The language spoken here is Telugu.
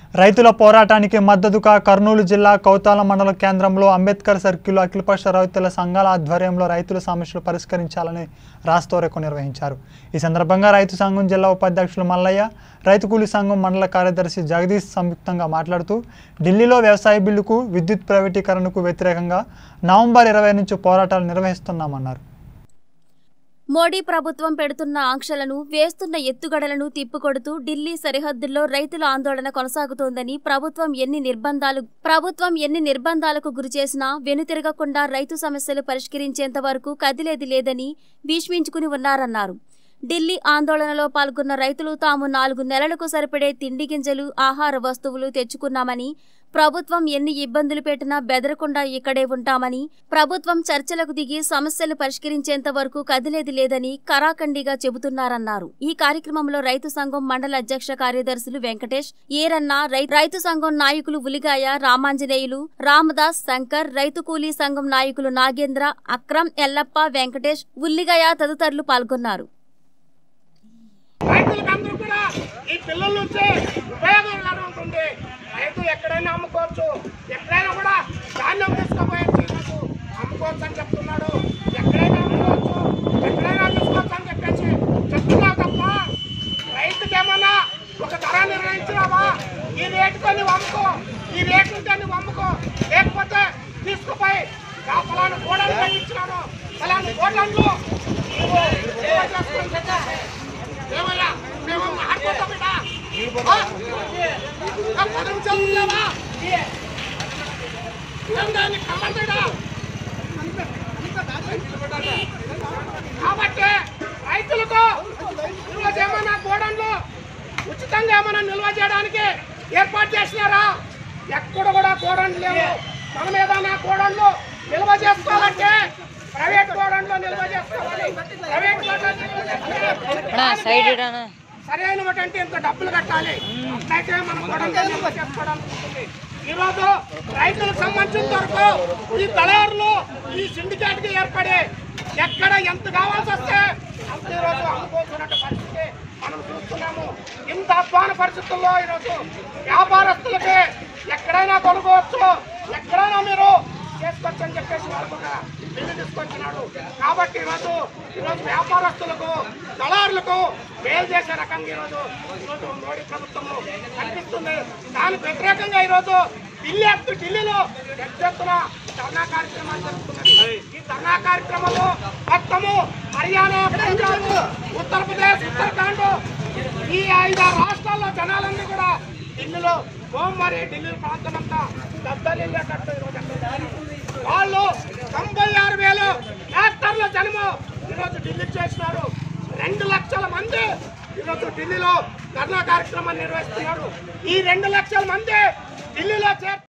రైతుల పోరాటానికి మద్దతుగా కర్నూలు జిల్లా కౌతాల మండల కేంద్రంలో అంబేద్కర్ సర్కిల్ అఖిలపక్ష రైతుల సంఘాల ఆధ్వర్యంలో రైతుల సమస్యలు పరిష్కరించాలని రాస్తోరేకు నిర్వహించారు ఈ సందర్భంగా రైతు సంఘం జిల్లా ఉపాధ్యక్షులు మల్లయ్య రైతు కూలీ సంఘం మండల కార్యదర్శి జగదీష్ సంయుక్తంగా మాట్లాడుతూ ఢిల్లీలో వ్యవసాయ బిల్లుకు విద్యుత్ ప్రైవేటీకరణకు వ్యతిరేకంగా నవంబర్ ఇరవై నుంచి పోరాటాలు నిర్వహిస్తున్నామన్నారు మోడీ ప్రభుత్వం పెడుతున్న ఆంక్షలను వేస్తున్న ఎత్తుగడలను తిప్పికొడుతూ ఢిల్లీ సరిహద్దుల్లో రైతుల ఆందోళన కొనసాగుతోందని ప్రభుత్వం ఎన్ని నిర్బంధాలు ప్రభుత్వం ఎన్ని నిర్బంధాలకు గురిచేసినా వెనుతిరగకుండా రైతు సమస్యలు పరిష్కరించేంత వరకు కదిలేది లేదని భీష్మించుకుని ఉన్నారన్నారు ఢిల్లీ ఆందోళనలో పాల్గొన్న రైతులు తాము నాలుగు నెలలకు సరిపడే తిండి గింజలు ఆహార వస్తువులు తెచ్చుకున్నామని ప్రభుత్వం ఎన్ని ఇబ్బందులు పెట్టినా బెదరకుండా ఇక్కడే ఉంటామని ప్రభుత్వం చర్చలకు దిగి సమస్యలు పరిష్కరించేంత వరకు కదిలేది లేదని కరాఖండిగా చెబుతున్నారన్నారు ఈ కార్యక్రమంలో రైతు సంఘం మండల అధ్యక్ష కార్యదర్శులు వెంకటేష్ ఏరన్న రై- రైతు సంఘం నాయకులు ఉలిగాయ రామాంజనేయులు రామదాస్ శంకర్ రైతు కూలీ సంఘం నాయకులు నాగేంద్ర అక్రమ్ ఎల్లప్ప వెంకటేష్ ఉల్లిగాయ తదితరులు పాల్గొన్నారు రైతులకందరూ కూడా ఈ పిల్లల నుంచే ఉపయోగం ఇలానే ఉంటుంది రైతు ఎక్కడైనా అమ్ముకోవచ్చు ఎక్కడైనా కూడా ధాన్యం తీసుకుపోయే చీరకు అమ్ముకోవచ్చు అని చెప్తున్నాడు ఎక్కడైనా అమ్ముకోవచ్చు ఎక్కడైనా తీసుకోవచ్చు అని చెప్పేసి చెప్తున్నావు తప్ప రైతుకి ఏమన్నా ఒక ధర నిర్ణయించినావా ఈ రేటుతో నువ్వు అమ్ముకో ఈ రేటుతో నువ్వు అమ్ముకో లేకపోతే తీసుకుపోయి ఆ ఫలానా గోడలు ఇచ్చినాను ఫలానా గోడలు నువ్వు సేవ చేసుకొని ఏమయ్యా మేము ఆడుకుంటాం బిడ్డ ఆ? ఆ పదం చదువులేవా దాన్ని కమ్మంటాడా కాబట్టి రైతులకు ఈరోజు ఏమైనా గోడౌన్లు ఉచితంగా ఏమైనా నిల్వ చేయడానికి ఏర్పాటు చేసినారా ఎక్కడ కూడా గోడౌన్లు లేవు మనం ఏదైనా గోడౌన్లు నిల్వ చేసుకోవాలంటే ప్రైవేట్ గోడౌన్లో నిల్వ చేసుకోవాలి ప్రైవేట్ గోడౌన్లో నిల్వ చేసుకోవాలి. సరైనటువంటి ఇంత డబ్బులు కట్టాలి అట్లయితే మనం గోడౌన్లో నిల్వ చేసుకోవడానికి ఉంటుంది. ఈ రోజు రైతులకు సంబంధించిన వరకు ఈ దళారులు ఈ సిండికేట్ కి ఏర్పడి ఎక్కడ ఎంత కావాల్సి వస్తే అంత ఈ రోజు అమ్ముకోవాల్సిన పరిస్థితి మనం చూస్తున్నాము ఇంత అధ్వాన పరిస్థితుల్లో ఈరోజు వ్యాపారస్తులకి ఎక్కడైనా కొనుక్కోవచ్చు ఎక్కడైనా మీరు చేసుకోవచ్చు అని చెప్పేసి వాళ్ళకు ఒక బిల్లు తీసుకొచ్చినాడు కాబట్టి ఈరోజు ఈరోజు వ్యాపారస్తులకు దళారులకు మేలు చేసే రకంగా ఈరోజు ఈరోజు మోడీ ప్రభుత్వము కనిపిస్తుంది దానికి వ్యతిరేకంగా ఈరోజు ఢిల్లీ ఎత్తు ఢిల్లీలో పెద్ద ఎత్తున ధర్నా కార్యక్రమాలు జరుగుతున్నాయి ఈ ధర్నా కార్యక్రమంలో మొత్తము హర్యానా పంజాబ్ ఉత్తరప్రదేశ్ ఉత్తరాఖండ్ ఈ ఐదు రాష్ట్రాల్లో జనాలన్నీ కూడా ఢిల్లీలో మరి ఢిల్లీ ప్రాంతం అంతా దద్దలిల్లేటట్టు ఈరోజు అక్కడ ఉన్నారు. వాళ్ళు తొంభై ఆరు వేలు ట్రాక్టర్ల జనము ఈరోజు ఢిల్లీ చేసినారు రెండు లక్షల మంది ఈరోజు ఢిల్లీలో ధర్నా కార్యక్రమాన్ని నిర్వహిస్తున్నారు ఈ రెండు లక్షల మంది ఢిల్లీలో చేర్